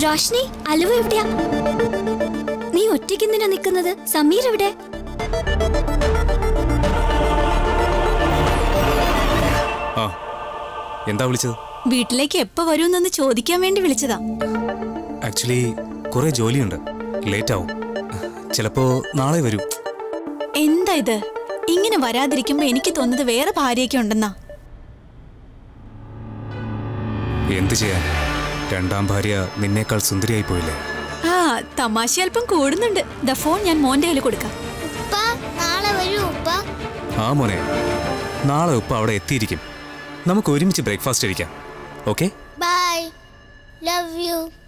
രോഷ്നി അലുവ എവിടെയാ നീ ഒറ്റയ്ക്ക് എന്തിനാ നിൽക്കുന്നത് സമീർ എവിടെ ആ എന്താ വിളിച്ചത് വീട്ടിലേക്ക് എപ്പോ വരുമെന്നൊന്ന് ചോദിക്കാൻ വേണ്ടി വിളിച്ചതാ ആക്ച്വലി കുറെ ജോലിയുണ്ട് ലേറ്റ് ആവും ചിലപ്പോ നാളെ വരൂ എന്താ ഇത് ഇങ്ങനെ വരാതിരിക്കുമ്പോ എനിക്ക് തോന്നുന്നത് വേറെ ഭാര്യയൊക്കെ ഉണ്ടെന്നാ എന്ത് ചെയ്യാൻ രണ്ടാം ഭാര്യ നിന്നേക്കാൾ സുന്ദരിയായി പോയില്ലേ ആ തമാശ അല്പം കൂടുന്നുണ്ട് ദ ഫോൺ ഞാൻ മോന്റെ കയ്യിൽ കൊടുക്കാം ഉപ്പ നാളെ വരൂ ഉപ്പ ആ മോനെ നാളെ ഉപ്പ അവിടെ എത്തിയിരിക്കും നമുക്ക് ഒരുമിച്ച് ബ്രേക്ക്ഫാസ്റ്റ് കഴിക്കാം ഓക്കെ ബൈ ലവ് യു